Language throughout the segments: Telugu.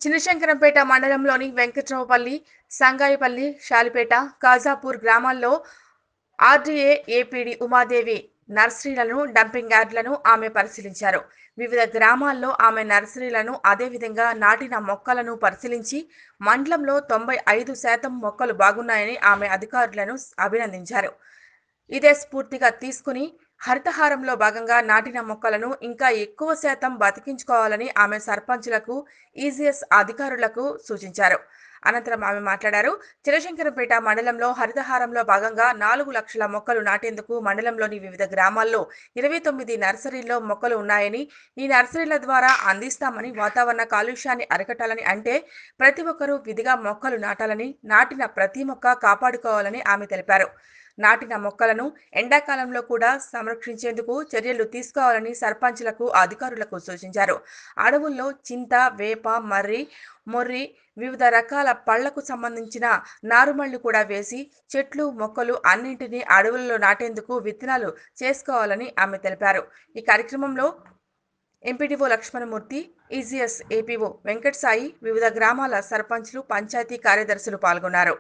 చిన్నశంకరంపేట మండలంలోని వెంకట్రావుపల్లి సంగాయిపల్లి షాలిపేట కాజాపూర్ గ్రామాల్లో ఆర్డీఏ ఏపీడీ ఉమాదేవి నర్సరీలను డంపింగ్ యార్డ్లను ఆమె పరిశీలించారు వివిధ గ్రామాల్లో ఆమె నర్సరీలను అదేవిధంగా నాటిన మొక్కలను పరిశీలించి మండలంలో తొంభై ఐదు శాతం మొక్కలు బాగున్నాయని ఆమె అధికారులను అభినందించారు ఇదే స్ఫూర్తిగా తీసుకుని హరితహారంలో భాగంగా నాటిన మొక్కలను ఇంకా ఎక్కువ శాతం బతికించుకోవాలని ఆమె సర్పంచులకు ఈజీఎస్ అధికారులకు సూచించారు అనంతరం ఆమె మాట్లాడారు చిరశంకరంపేట మండలంలో హరితహారంలో భాగంగా నాలుగు లక్షల మొక్కలు నాటేందుకు మండలంలోని వివిధ గ్రామాల్లో ఇరవై తొమ్మిది నర్సరీల్లో మొక్కలు ఉన్నాయని ఈ నర్సరీల ద్వారా అందిస్తామని వాతావరణ కాలుష్యాన్ని అరికట్టాలని అంటే ప్రతి ఒక్కరూ విధిగా మొక్కలు నాటాలని నాటిన ప్రతి మొక్క కాపాడుకోవాలని ఆమె తెలిపారు నాటిన మొక్కలను ఎండాకాలంలో కూడా సంరక్షించేందుకు చర్యలు తీసుకోవాలని సర్పంచులకు అధికారులకు సూచించారు అడవుల్లో చింత వేప మర్రి మొర్రి వివిధ రకాల పళ్లకు సంబంధించిన నారుమళ్లు కూడా వేసి చెట్లు మొక్కలు అన్నింటినీ అడవుల్లో నాటేందుకు విత్తనాలు చేసుకోవాలని ఆమె తెలిపారు ఈ కార్యక్రమంలో MPDO Lakshmanamurthy EGS APO Venkat Sai వివిధ గ్రామాల సర్పంచ్లు పంచాయతీ కార్యదర్శులు పాల్గొన్నారు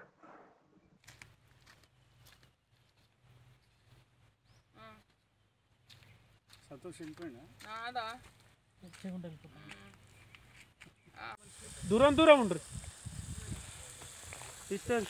సంతోష్ వెళ్ళిపోయినా నాదా దూరం దూరం ఉండ్రి డిస్టెన్స్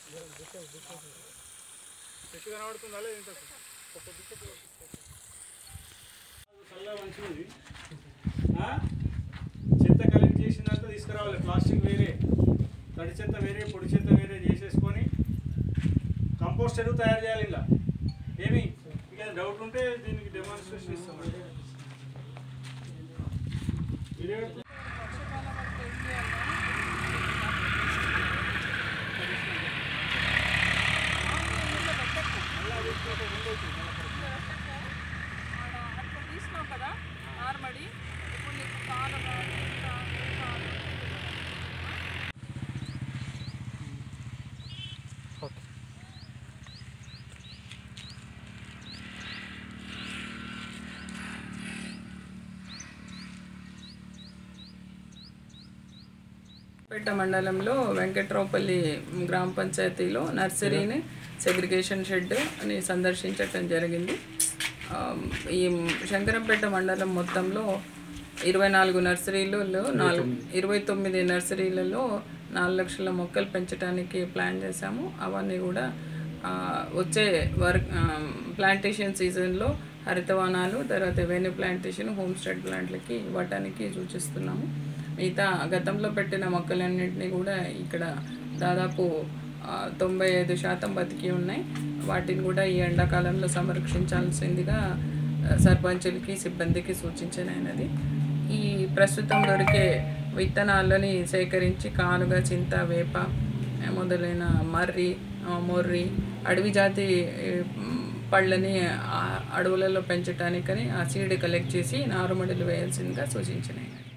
చల్లగా మంచిగా ఉంది ఆ? చెత్త కలెక్ట్ చేసినంత తీసుకురావాలి ప్లాస్టిక్ వేరే తడి చెత్త వేరే పొడి చెత్త వేరే చేసేసుకొని కంపోస్ట్ ఎరువు తయారు చేయాలి ఇలా ఏమి ఇక డౌట్ ఉంటే దీనికి డెమాన్స్ట్రేషన్ ఇస్తాం వీడియో అట్లా తీసినావు కదా నార్మడి ఇప్పుడు నీకు కాలు కానీ ఇంకా ఇంకా పేట మండలంలో వెంకట్రావుపల్లి గ్రామ పంచాయతీలో నర్సరీని సెగ్రిగేషన్ షెడ్ అని సందర్శించటం జరిగింది ఆ, ఈ శంకరంపేట మండలం మొత్తంలో ఇరవై నాలుగు నర్సరీలలో నాలుగు ఇరవై తొమ్మిది నర్సరీలలో నాలుగు లక్షల మొక్కలు పెంచడానికి ప్లాన్ చేశాము అవన్నీ కూడా ఆ, వచ్చే వర్క్ ప్లాంటేషన్ సీజన్లో హరితవనాలు తర్వాత వెన్యూ ప్లాంటేషన్ హోమ్ స్టేట్ ప్లాంట్లకి ఇవ్వటానికి సూచిస్తున్నాము మిగతా గతంలో పెట్టిన మొక్కలన్నింటినీ కూడా ఇక్కడ దాదాపు ఆ, తొంభై ఐదు శాతం బతికి ఉన్నాయి వాటిని కూడా ఈ ఎండాకాలంలో సంరక్షించాల్సిందిగా ఆ, సర్పంచులకి సిబ్బందికి సూచించనైనది ఈ ప్రస్తుతం దొరికే విత్తనాలని సేకరించి కానుగ చింత వేప ఆ, మొదలైన మర్రి ఆ, మొర్రి అడవి జాతి ఏ, మ్, పళ్ళని ఆ అడవులలో పెంచడానికని ఆ సీడ్ కలెక్ట్ చేసి నారుమడులు వేయాల్సిందిగా సూచించినాయి